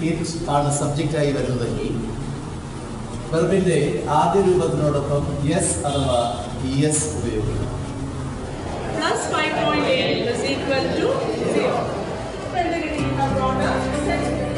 It ആണ് സബ്ജക്റ്റായി വരുന്നതെങ്കിൽ വെർബിന്റെ ആദ്യ രൂപത്തിനോടൊപ്പം യെസ് അഥവാ യെസ് ഉപയോഗിക്കണം plus 5.8 is equal to 0. When the getting a broader sentence.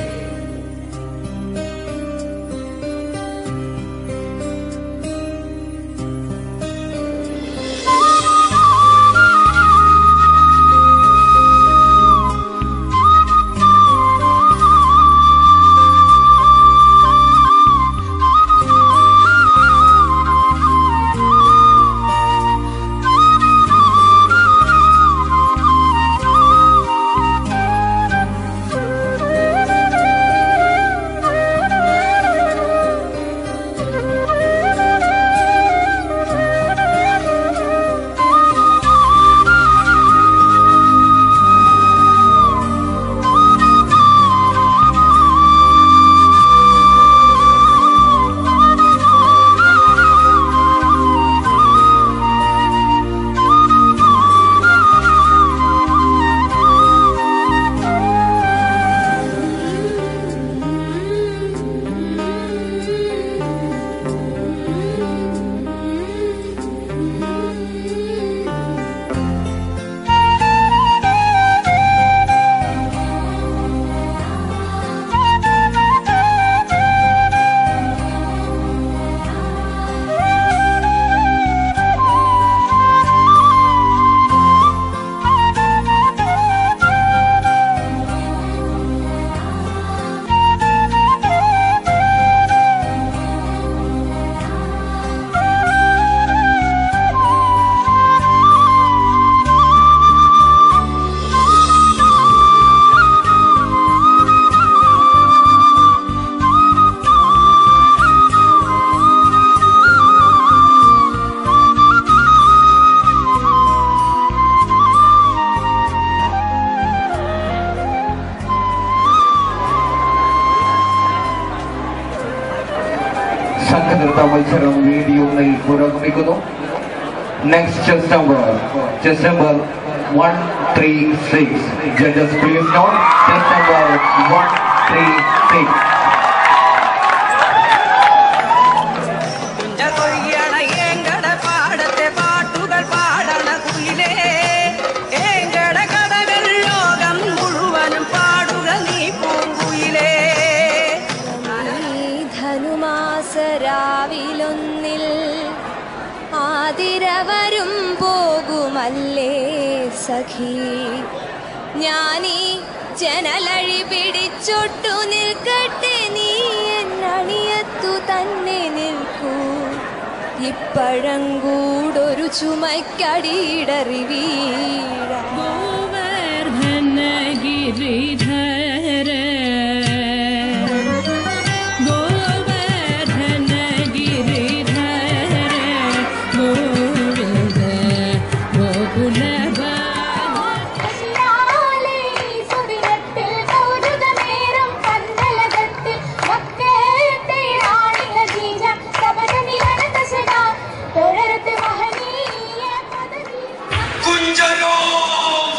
സംഘനൃത്ത മത്സരം വേദിയൊന്നിൽ പുരോഗമിക്കുന്നു next chest number chest number one three six judges please note chest number one three six കുഞ്ഞകൊയ്യണ ഏങ്കട പാടത്തെ പാട്ടുകൾ പാടണ കുയിലേ ഏങ്കട കടകൾ ലോകം മുഴുവനും പാടുക നീ പൂങ്കുയിലേ ഈ ധനുമാസരാവിലൊന്നിൽ ആതിരവരും പോകുമല്ലേ സഖി ഞാനീ ജനലഴി പിടിച്ചൊട്ടു നിൽക്കട്ടെ നീ എന്നണിയത്തു തന്നെ നിൽക്കൂ ഇപ്പഴങ്കൂടൊരു ചുമക്കടിയിടറി വീഴാ गोवर्धन गिरिधर गोवर्धन गिरिधर गोविन्द गोकुल കുഞ്ചരോവ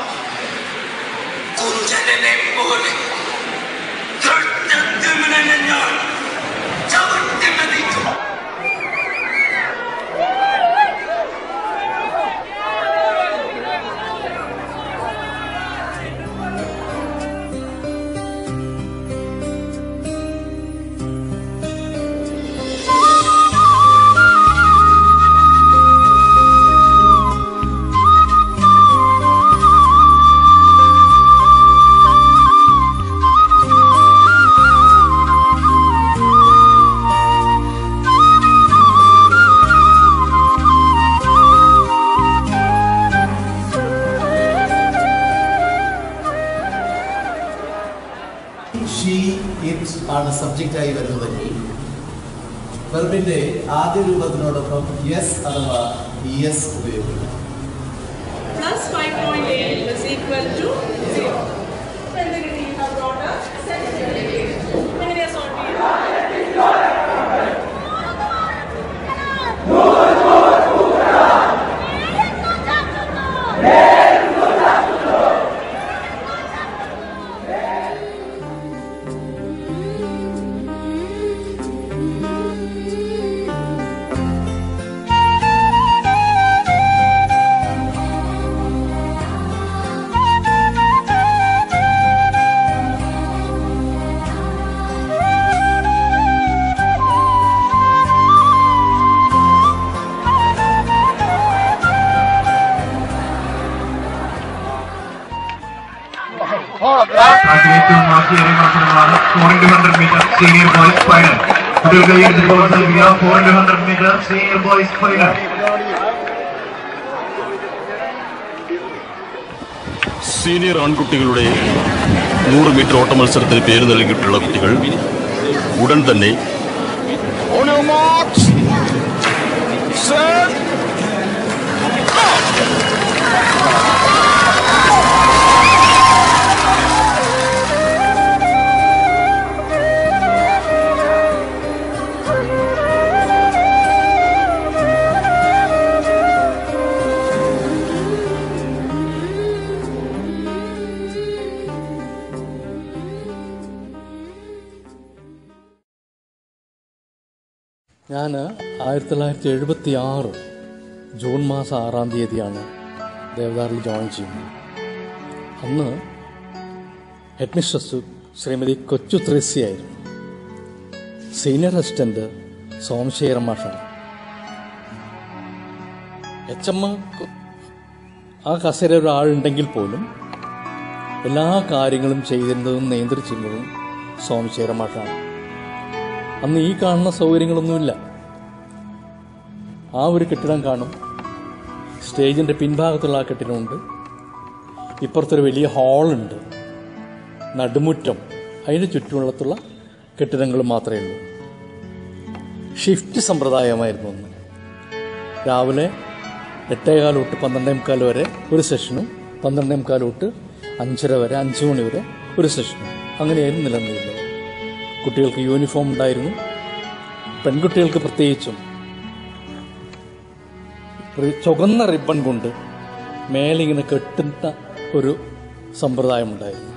കുഞ്ചനെ പോലെ തൊട്ടത്തുമിനെ ഞാൻ ചവിട്ടി മതിക്കും ഷീ ഇറ്റ് ആണ് സബ്ജക്റ്റായി വരുന്നതെങ്കിൽ വെർബിന്റെ ആദ്യ രൂപത്തിനോടൊപ്പം യെസ് അഥവാ യെസ് ഉപയോഗിക്കണം plus 5.8 is equal to 0. When the getting a broader sentence. എങ്ങനെയാ സോൾവ് ചെയ്യുക ആർച്ചറി മത്സരമാണ് four into hundred metre senior boys final കുട്ടികൾ കൈയെടുത്ത് പ്രോത്സാഹിപ്പിക്കുക four into hundred metre senior boys final senior ആൺകുട്ടികളുടെ നൂറ് മീറ്റർ ഓട്ട മത്സരത്തിന് പേര് നൽകിയിട്ടുള്ള കുട്ടികൾ ഉടൻ തന്നെ On your marks. Set. ഞാൻ ആയിരത്തി തൊള്ളായിരത്തി എഴുപത്തി ആറ് ജൂൺ മാസം ആറാം തീയതിയാണ് ദേവദാറിൽ ജോയിൻ ചെയ്യുന്നത് അന്ന് ഹെഡ് മിസ്ട്രസ് ശ്രീമതി കൊച്ചു ത്രേസ്യായിരുന്നു സീനിയർ അസിസ്റ്റന്റ് സോമശേഖരൻ മാഷാണ് എച്ച് എം ആ കസേര ഒരാളുണ്ടെങ്കിൽ പോലും എല്ലാ കാര്യങ്ങളും ചെയ്തിരുന്നതും നിയന്ത്രിച്ചിരുന്നതും സോമശേഖരൻ മാഷാണ് അന്ന് ഈ കാണുന്ന സൗകര്യങ്ങളൊന്നുമില്ല ആ ഒരു കെട്ടിടം കാണും സ്റ്റേജിൻ്റെ പിൻഭാഗത്തുള്ള ആ കെട്ടിടമുണ്ട് ഇപ്പുറത്തൊരു വലിയ ഹാളുണ്ട് നടുമുറ്റം അതിന് ചുറ്റുമുള്ളത്തുള്ള കെട്ടിടങ്ങൾ മാത്രമേ ഉള്ളൂ ഷിഫ്റ്റ് സമ്പ്രദായമായിരുന്നു അന്ന് രാവിലെ എട്ടേകാൽ തൊട്ട് പന്ത്രണ്ടേ മുക്കാൽ വരെ ഒരു സെഷനും പന്ത്രണ്ടേ മുക്കാൽ തൊട്ട് അഞ്ചര വരെ അഞ്ച് മണി വരെ ഒരു സെഷനും അങ്ങനെയായിരുന്നു നിലനിന്നിരുന്നത് കുട്ടികൾക്ക് യൂണിഫോം ഉണ്ടായിരുന്നു പെൺകുട്ടികൾക്ക് പ്രത്യേകിച്ചും റി- ചുവന്ന റിബൺ കൊണ്ട് മേലിങ്ങനെ കെട്ടുന്ന ഒരു സമ്പ്രദായമുണ്ടായിരുന്നു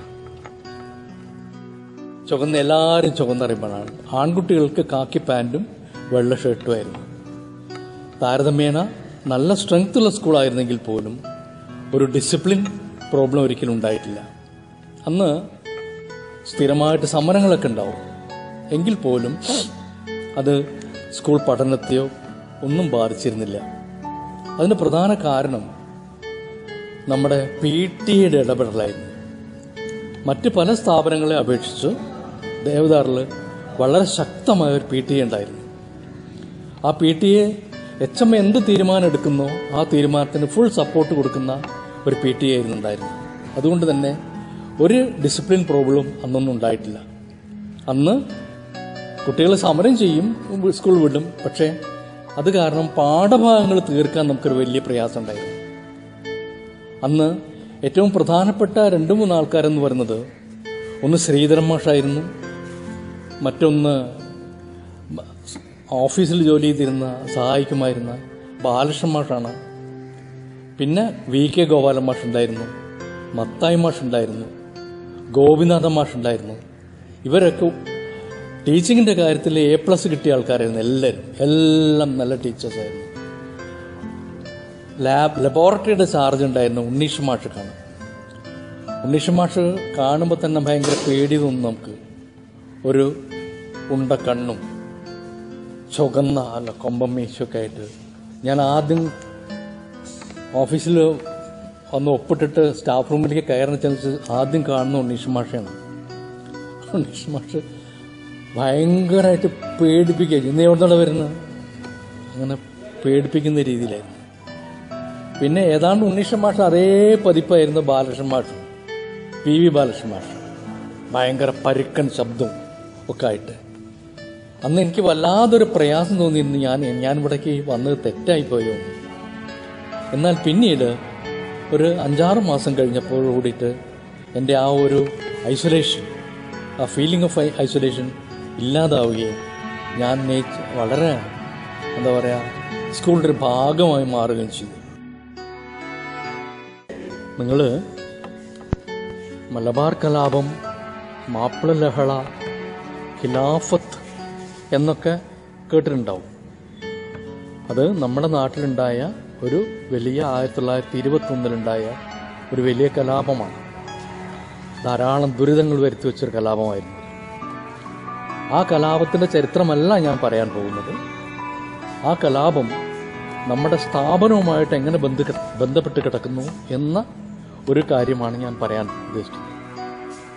ചുവന്ന എല്ലാവരും ചുവന്ന റിബണാണ് ആൺകുട്ടികൾക്ക് കാക്കി പാൻറ്റും വെള്ള ഷർട്ടുമായിരുന്നു താരതമ്യേന നല്ല സ്ട്രെങ്ത് ഉള്ള സ്കൂളായിരുന്നെങ്കിൽ പോലും ഒരു ഡിസിപ്ലിൻ പ്രോബ്ലം ഒരിക്കലും ഉണ്ടായിട്ടില്ല അന്ന് സ്ഥിരമായിട്ട് സമരങ്ങളൊക്കെ ഉണ്ടാവും എങ്കിൽ പോലും അത് സ്കൂൾ പഠനത്തെയോ ഒന്നും ബാധിച്ചിരുന്നില്ല അതിന് പ്രധാന കാരണം നമ്മുടെ പി ടി എയുടെ ഇടപെടലായിരുന്നു മറ്റ് പല സ്ഥാപനങ്ങളെ അപേക്ഷിച്ച് ദേവദാറിൽ വളരെ ശക്തമായ ഒരു പി ടി എ ഉണ്ടായിരുന്നു ആ P T A H M എന്ത് തീരുമാനം എടുക്കുന്നോ ആ തീരുമാനത്തിന് ഫുൾ സപ്പോർട്ട് കൊടുക്കുന്ന ഒരു പി ടി എ ആയിരുന്നു ഉണ്ടായിരുന്നു അതുകൊണ്ട് തന്നെ ഒരു ഡിസിപ്ലിൻ പ്രോബ്ലം അന്നൊന്നും ഉണ്ടായിട്ടില്ല അന്ന് കുട്ടികൾ സമരം ചെയ്യും സ്കൂൾ വിടും പക്ഷേ അത് കാരണം പാഠഭാഗങ്ങൾ തീർക്കാൻ നമുക്കൊരു വലിയ പ്രയാസം ഉണ്ടായിരുന്നു അന്ന് ഏറ്റവും പ്രധാനപ്പെട്ട രണ്ട് മൂന്ന് ആൾക്കാരെന്ന് പറയുന്നത് ഒന്ന് ശ്രീധരൻ മാഷായിരുന്നു മറ്റൊന്ന് ഓഫീസിൽ ജോലി ചെയ്തിരുന്ന സഹായിക്കുമായിരുന്ന ബാലകൃഷ്ണൻ മാഷാണ് പിന്നെ വി കെ ഗോപാലൻ മാഷ് ഉണ്ടായിരുന്നു മത്തായി മാഷ് ഉണ്ടായിരുന്നു ഗോപിനാഥൻ മാഷ് ഉണ്ടായിരുന്നു ഇവരൊക്കെ ടീച്ചിങ്ങിൻ്റെ കാര്യത്തിൽ എ പ്ലസ് കിട്ടിയ ആൾക്കാരായിരുന്നു എല്ലാവരും എല്ലാം നല്ല ടീച്ചേഴ്സായിരുന്നു ലാബ് ലബോറട്ടറിയുടെ ചാർജ് ഉണ്ടായിരുന്നു ഉണ്ണീഷ് മാഷക്കാണ് ഉണ്ണീഷ് മാഷ് കാണുമ്പോൾ തന്നെ ഭയങ്കര പേടി തോന്നും നമുക്ക് ഒരു ഉണ്ട കണ്ണും ചുവന്ന അല്ല കൊമ്പം മീശൊക്കെ ആയിട്ട് ഞാൻ ആദ്യം ഓഫീസിൽ വന്ന് ഒപ്പിട്ടിട്ട് സ്റ്റാഫ് റൂമിലേക്ക് കയറുന്ന ചെന്ന് ആദ്യം കാണുന്ന ഉണ്ണീഷ് മാഷയാണ് ഉണ്ണീഷ് മാഷ് ഭയങ്കരമായിട്ട് പേടിപ്പിക്കുക ഇന്ന് എവിടുന്നാണ് വരുന്നത് അങ്ങനെ പേടിപ്പിക്കുന്ന രീതിയിലായിരുന്നു പിന്നെ ഏതാണ്ട് ഉണ്ണീഷ മാഷ് അതേ പതിപ്പായിരുന്നു ബാലകൃഷ്ണൻ മാഷ് പി വി ബാലകൃഷ്ണൻ മാഷ് ഭയങ്കര പരുക്കൻ ശബ്ദവും ഒക്കെ ആയിട്ട് അന്ന് എനിക്ക് വല്ലാതൊരു പ്രയാസം തോന്നിയിരുന്നു ഞാൻ ഞാൻ ഇവിടേക്ക് വന്നത് തെറ്റായിപ്പോയോ എന്ന്. എന്നാൽ പിന്നീട് ഒരു അഞ്ചാറ് മാസം കഴിഞ്ഞപ്പോൾ കൂടിയിട്ട് എൻ്റെ ആ ഒരു ഐസൊലേഷൻ ആ ഫീലിംഗ് ഓഫ് ഐസൊലേഷൻ ഇല്ലാതാവുകയും ഞാൻ നേച്ച് വളരെ എന്താ പറയുക സ്കൂളിൻ്റെ ഒരു ഭാഗമായി മാറുകയും ചെയ്തു നിങ്ങൾ മലബാർ കലാപം മാപ്പിള ലഹള ഖിലാഫത്ത് എന്നൊക്കെ കേട്ടിട്ടുണ്ടാവും അത് നമ്മുടെ നാട്ടിലുണ്ടായ ഒരു വലിയ ആയിരത്തി തൊള്ളായിരത്തി ഇരുപത്തി ഒന്നിലുണ്ടായ ഒരു വലിയ കലാപമാണ് ധാരാളം ദുരിതങ്ങൾ വരുത്തി വെച്ചൊരു കലാപമായിരുന്നു ആ കലാപത്തിൻ്റെ ചരിത്രമല്ല ഞാൻ പറയാൻ പോകുന്നത് ആ കലാപം നമ്മുടെ സ്ഥാപനവുമായിട്ട് എങ്ങനെ ബന്ധ ബന്ധപ്പെട്ട് കിടക്കുന്നു എന്ന ഒരു കാര്യമാണ് ഞാൻ പറയാൻ ഉദ്ദേശിക്കുന്നത്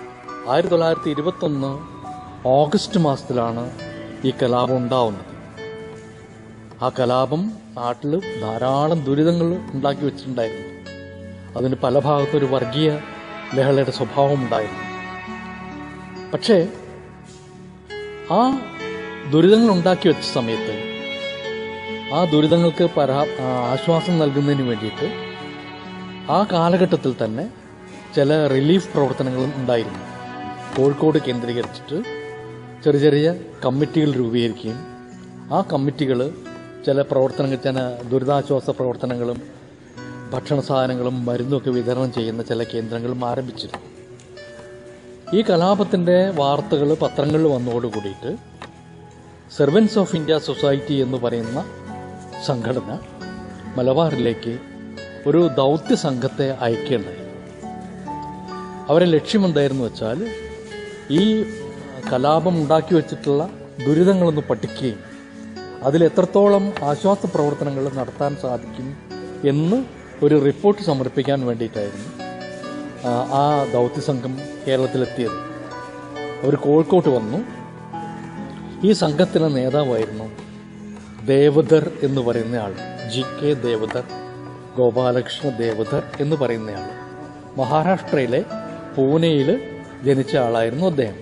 ആയിരത്തി തൊള്ളായിരത്തി ഇരുപത്തൊന്ന് ഓഗസ്റ്റ് മാസത്തിലാണ് ഈ കലാപം ഉണ്ടാവുന്നത് ആ കലാപം നാട്ടിൽ ധാരാളം ദുരിതങ്ങൾ ഉണ്ടാക്കി വെച്ചിട്ടുണ്ടായിരുന്നു അതിന് പല ഭാഗത്തും ഒരു വർഗീയ ലഹളയുടെ സ്വഭാവം ഉണ്ടായിരുന്നു പക്ഷേ ആ ദുരിതങ്ങൾ ഉണ്ടാക്കി വെച്ച സമയത്ത് ആ ദുരിതങ്ങൾക്ക് പരാ ആ, ആശ്വാസം നൽകുന്നതിന് വേണ്ടിയിട്ട് ആ കാലഘട്ടത്തിൽ തന്നെ ചില റിലീഫ് പ്രവർത്തനങ്ങളും ഉണ്ടായിരുന്നു കോഴിക്കോട് കേന്ദ്രീകരിച്ചിട്ട് ചെറിയ ചെറിയ കമ്മിറ്റികൾ രൂപീകരിക്കുകയും ആ കമ്മിറ്റികൾ ചില പ്രവർത്തനങ്ങൾ ചില ദുരിതാശ്വാസ പ്രവർത്തനങ്ങളും ഭക്ഷണ സാധനങ്ങളും മരുന്നുമൊക്കെ വിതരണം ചെയ്യുന്ന ചില കേന്ദ്രങ്ങളും ആരംഭിച്ചിരുന്നു ഈ കലാപത്തിൻ്റെ വാർത്തകൾ പത്രങ്ങളിൽ വന്നതോട് കൂടിയിട്ട് സെർവൻസ് ഓഫ് ഇന്ത്യ സൊസൈറ്റി എന്ന് പറയുന്ന സംഘടന മലബാറിലേക്ക് ഒരു ദൗത്യ സംഘത്തെ അയക്കുകയുണ്ടായി അവരെ ലക്ഷ്യമെന്തായിരുന്നു വെച്ചാൽ ഈ കലാപം ഉണ്ടാക്കി വെച്ചിട്ടുള്ള ദുരിതങ്ങളൊന്ന് പഠിക്കുകയും അതിൽ എത്രത്തോളം ആശ്വാസ പ്രവർത്തനങ്ങൾ നടത്താൻ സാധിക്കും എന്ന് ഒരു റിപ്പോർട്ട് സമർപ്പിക്കാൻ വേണ്ടിയിട്ടായിരുന്നു ആ, ആ ദൗത്യസംഘം കേരളത്തിലെത്തിയത് അവർ കോഴിക്കോട്ട് വന്നു ഈ സംഘത്തിലെ നേതാവായിരുന്നു ദേവദർ എന്ന് പറയുന്നയാൾ ജി കെ ദേവദർ ഗോപാലകൃഷ്ണ ദേവദർ എന്ന് പറയുന്നയാൾ മഹാരാഷ്ട്രയിലെ പൂനെയിൽ ജനിച്ച ആളായിരുന്നു അദ്ദേഹം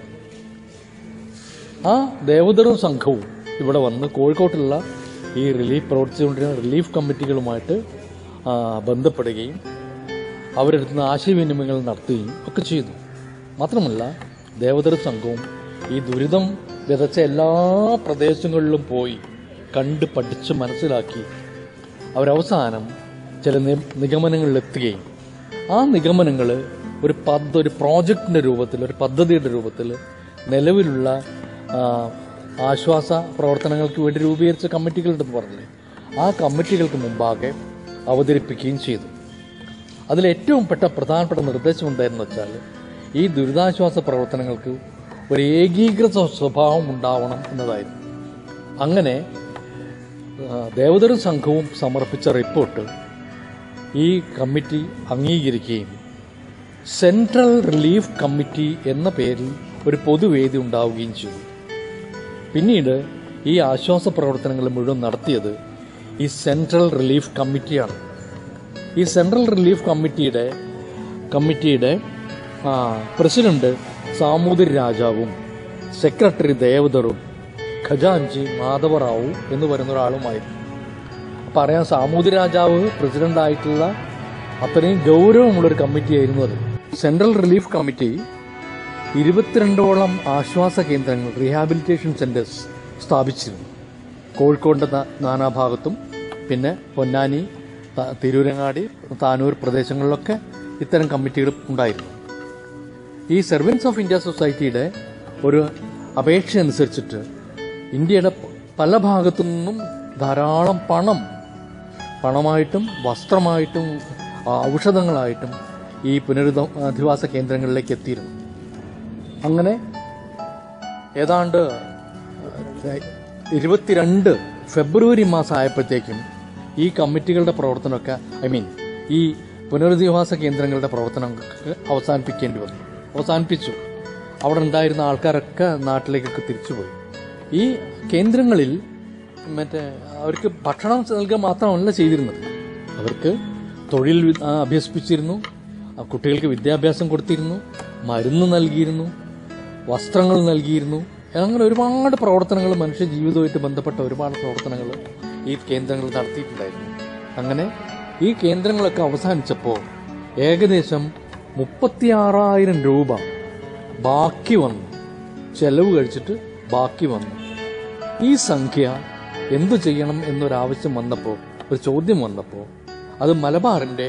ആ ദേവദറും സംഘവും ഇവിടെ വന്ന് കോഴിക്കോട്ടുള്ള ഈ റിലീഫ് പ്രവർത്തിച്ചുകൊണ്ടിരുന്ന റിലീഫ് കമ്മിറ്റികളുമായിട്ട് ആ, ബന്ധപ്പെടുകയും അവരെടുത്ത് നിന്ന് ആശയവിനിമയങ്ങൾ നടത്തുകയും ഒക്കെ ചെയ്തു മാത്രമല്ല ദേവദർ സംഘവും ഈ ദുരിതം വിതച്ച എല്ലാ പ്രദേശങ്ങളിലും പോയി കണ്ട് പഠിച്ച് മനസ്സിലാക്കി അവരവസാനം ചില നി- നിഗമനങ്ങളിലെത്തുകയും ആ നിഗമനങ്ങൾ ഒരു പദ്ധ ഒരു പ്രോജക്റ്റിൻ്റെ രൂപത്തിൽ ഒരു പദ്ധതിയുടെ രൂപത്തിൽ നിലവിലുള്ള ആ, ആശ്വാസ പ്രവർത്തനങ്ങൾക്ക് വേണ്ടി രൂപീകരിച്ച കമ്മിറ്റികളുണ്ടെന്ന് പറഞ്ഞില്ലേ ആ കമ്മിറ്റികൾക്ക് മുമ്പാകെ അവതരിപ്പിക്കുകയും ചെയ്തു അതിൽ ഏറ്റവും പെട്ട പ്രധാനപ്പെട്ട നിർദ്ദേശം എന്തായിരുന്നു വെച്ചാൽ ഈ ദുരിതാശ്വാസ പ്രവർത്തനങ്ങൾക്ക് ഒരു ഏകീകൃത സ്വഭാവം ഉണ്ടാവണം എന്നതായിരുന്നു അങ്ങനെ ആ, ദേവദരും സംഘവും സമർപ്പിച്ച റിപ്പോർട്ട് ഈ കമ്മിറ്റി അംഗീകരിക്കുകയും സെൻട്രൽ റിലീഫ് കമ്മിറ്റി എന്ന പേരിൽ ഒരു പൊതുവേദി ഉണ്ടാവുകയും ചെയ്തു പിന്നീട് ഈ ആശ്വാസ പ്രവർത്തനങ്ങൾ മുഴുവൻ നടത്തിയത് ഈ സെൻട്രൽ റിലീഫ് കമ്മിറ്റിയാണ് ഈ സെൻട്രൽ റിലീഫ് കമ്മിറ്റിയുടെ കമ്മിറ്റിയുടെ ആ, പ്രസിഡന്റ് സാമൂതിരി രാജാവും സെക്രട്ടറി ദേവദറും ഖജാൻജി മാധവറാവു എന്ന് പറയുന്ന ഒരാളുമായിരുന്നു അപ്പം അറിയാം സാമൂതിരി രാജാവ് പ്രസിഡന്റ് ആയിട്ടുള്ള അത്രയും ഗൗരവമുള്ളൊരു കമ്മിറ്റിയായിരുന്നു അത് സെൻട്രൽ റിലീഫ് കമ്മിറ്റി ഇരുപത്തിരണ്ടോളം ആശ്വാസ കേന്ദ്രങ്ങൾ റീഹാബിലിറ്റേഷൻ സെന്റേഴ്സ് സ്ഥാപിച്ചിരുന്നു കോഴിക്കോടിൻ്റെ നാ- നാനാഭാഗത്തും പിന്നെ പൊന്നാനി ത- തിരൂരങ്ങാടി താനൂർ പ്രദേശങ്ങളിലൊക്കെ ഇത്തരം കമ്മിറ്റികൾ ഉണ്ടായിരുന്നു ഈ സെർവൻസ് ഓഫ് ഇന്ത്യ സൊസൈറ്റിയുടെ ഒരു അപേക്ഷ അനുസരിച്ചിട്ട് ഇന്ത്യയുടെ പ- പല ഭാഗത്തു നിന്നും ധാരാളം പണം പണമായിട്ടും വസ്ത്രമായിട്ടും ആ, ഔഷധങ്ങളായിട്ടും ഈ പുനരധിവാസ കേന്ദ്രങ്ങളിലേക്ക് എത്തിയിരുന്നു അങ്ങനെ ഏതാണ്ട് ഏഹ്, ഇരുപത്തിരണ്ട് ഫെബ്രുവരി മാസം ആയപ്പോഴത്തേക്കും ഈ കമ്മിറ്റികളുടെ പ്രവർത്തനമൊക്കെ ഐ മീൻ ഈ പുനരധിവാസ കേന്ദ്രങ്ങളുടെ പ്രവർത്തനമൊക്കെ അവസാനിപ്പിക്കേണ്ടി വന്നു അവസാനിപ്പിച്ചു അവിടെ ഉണ്ടായിരുന്ന ആൾക്കാരൊക്കെ നാട്ടിലേക്കൊക്കെ തിരിച്ചുപോയി ഈ കേന്ദ്രങ്ങളിൽ മറ്റേ അവർക്ക് ഭക്ഷണം നൽകുക മാത്രമല്ല ചെയ്തിരുന്നത് അവർക്ക് തൊഴിൽ വി- ആ, അഭ്യസിപ്പിച്ചിരുന്നു ആ, കുട്ടികൾക്ക് വിദ്യാഭ്യാസം കൊടുത്തിരുന്നു മരുന്ന് നൽകിയിരുന്നു വസ്ത്രങ്ങൾ നൽകിയിരുന്നു അങ്ങനെ ഒരുപാട് പ്രവർത്തനങ്ങൾ മനുഷ്യ ജീവിതവുമായിട്ട് ബന്ധപ്പെട്ട ഒരുപാട് പ്രവർത്തനങ്ങൾ ഈ കേന്ദ്രങ്ങൾ നടത്തിയിട്ടുണ്ടായിരുന്നു അങ്ങനെ ഈ കേന്ദ്രങ്ങളൊക്കെ അവസാനിച്ചപ്പോൾ ഏകദേശം മുപ്പത്തിയാറായിരം രൂപ ബാക്കി വന്നു ചെലവ് കഴിച്ചിട്ട് ബാക്കി വന്നു ഈ സംഖ്യ എന്തു ചെയ്യണം എന്നൊരാവശ്യം വന്നപ്പോൾ ഒരു ചോദ്യം വന്നപ്പോൾ അത് മലബാറിന്റെ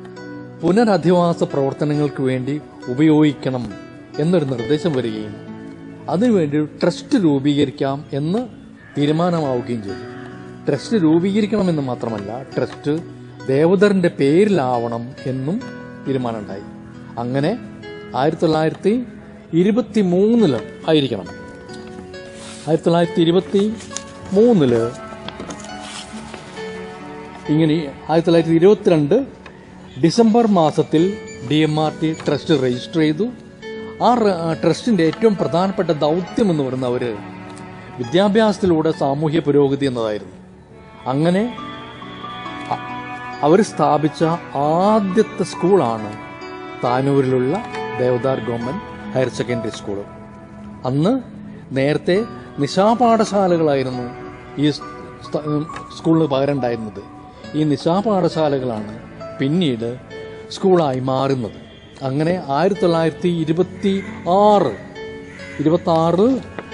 പുനരധിവാസ പ്രവർത്തനങ്ങൾക്ക് വേണ്ടി ഉപയോഗിക്കണം എന്നൊരു നിർദ്ദേശം വരികയും അതിനുവേണ്ടി ഒരു ട്രസ്റ്റ് രൂപീകരിക്കാം എന്ന് തീരുമാനമാവുകയും ചെയ്തു ട്രസ്റ്റ് രൂപീകരിക്കണമെന്ന് മാത്രമല്ല ട്രസ്റ്റ് ദേവദറിന്റെ പേരിലാവണം എന്നും തീരുമാനമുണ്ടായി അങ്ങനെ ആയിരത്തി തൊള്ളായിരത്തി ഇരുപത്തി മൂന്നില് ആയിരിക്കണം ആയിരത്തി തൊള്ളായിരത്തി ഇരുപത്തി മൂന്നില് ഇങ്ങനെ ആയിരത്തി തൊള്ളായിരത്തി ഇരുപത്തിരണ്ട് ഡിസംബർ മാസത്തിൽ D M R T trust register ചെയ്തു ആ റ- ആ ട്രസ്റ്റിൻ്റെ ഏറ്റവും പ്രധാനപ്പെട്ട ദൗത്യം എന്ന് പറയുന്നത് അവർ വിദ്യാഭ്യാസത്തിലൂടെ സാമൂഹ്യ പുരോഗതി എന്നതായിരുന്നു അങ്ങനെ അവർ സ്ഥാപിച്ച ആദ്യത്തെ സ്കൂളാണ് താനൂരിലുള്ള Deodhar government higher secondary school അന്ന് നേരത്തെ നിശാപാഠശാലകളായിരുന്നു ഈ സ്ഥ- സ്കൂളിന് പകരം ഉണ്ടായിരുന്നത് ഈ നിശാപാഠശാലകളാണ് പിന്നീട് സ്കൂളായി മാറുന്നത് അങ്ങനെ ആയിരത്തി തൊള്ളായിരത്തി ഇരുപത്തി ആറ് ഇരുപത്തി ആറ്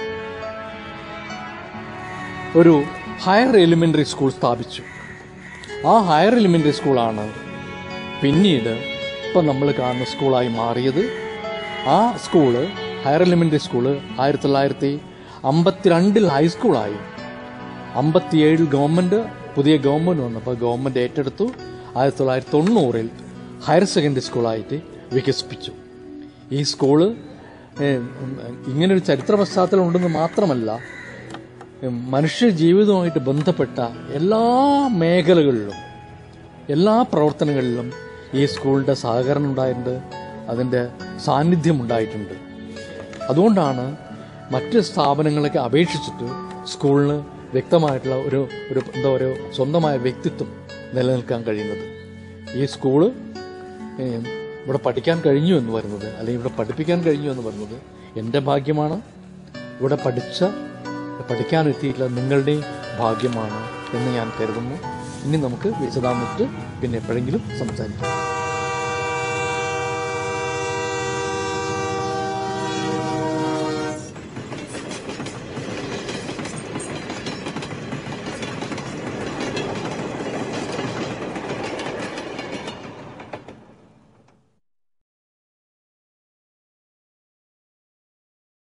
ഒരു ഹയർ എലിമെൻ്ററി സ്കൂൾ സ്ഥാപിച്ചു ആ ഹയർ എലിമെൻ്ററി സ്കൂളാണ് പിന്നീട് ഇപ്പം നമ്മൾ കാണുന്ന സ്കൂളായി മാറിയത് ആ സ്കൂള് ഹയർ എലിമെൻ്ററി സ്കൂള് ആയിരത്തി തൊള്ളായിരത്തി അമ്പത്തിരണ്ടിൽ ഹൈസ്കൂളായി അമ്പത്തിയേഴിൽ ഗവൺമെൻറ് പുതിയ ഗവൺമെൻറ് വന്നപ്പോൾ ഗവൺമെൻറ് ഏറ്റെടുത്തു ആയിരത്തി തൊള്ളായിരത്തി തൊണ്ണൂറിൽ ഹയർ സെക്കൻഡറി സ്കൂളായിട്ട് വികസിപ്പിച്ചു ഈ സ്കൂള് ഏഹ്, ഉം, ഇങ്ങനൊരു ചരിത്ര പശ്ചാത്തലം ഉണ്ടെന്ന് മാത്രമല്ല ഉം, മനുഷ്യ ജീവിതവുമായിട്ട് ബന്ധപ്പെട്ട എല്ലാ മേഖലകളിലും എല്ലാ പ്രവർത്തനങ്ങളിലും ഈ സ്കൂളിൻ്റെ സഹകരണം ഉണ്ടായിട്ടുണ്ട് അതിൻ്റെ സാന്നിധ്യം ഉണ്ടായിട്ടുണ്ട് അതുകൊണ്ടാണ് മറ്റ് സ്ഥാപനങ്ങളൊക്കെ അപേക്ഷിച്ചിട്ട് സ്കൂളിന് വ്യക്തമായിട്ടുള്ള ഒരു ഒരു എന്താ ഒരു സ്വന്തമായ വ്യക്തിത്വം നിലനിൽക്കാൻ കഴിയുന്നത് ഈ സ്കൂള് ഏഹ്, ഇവിടെ പഠിക്കാൻ കഴിഞ്ഞു എന്ന് പറയുന്നത് അല്ലെങ്കിൽ ഇവിടെ പഠിപ്പിക്കാൻ കഴിഞ്ഞു എന്ന് പറയുന്നത് എൻ്റെ ഭാഗ്യമാണ് ഇവിടെ പഠിച്ച പഠിക്കാൻ എത്തിയിട്ടുള്ള നിങ്ങളുടെയും ഭാഗ്യമാണ് എന്ന് ഞാൻ കരുതുന്നു ഇനി നമുക്ക് വിശദാംശത്ത് പിന്നെ എപ്പോഴെങ്കിലും സംസാരിക്കാം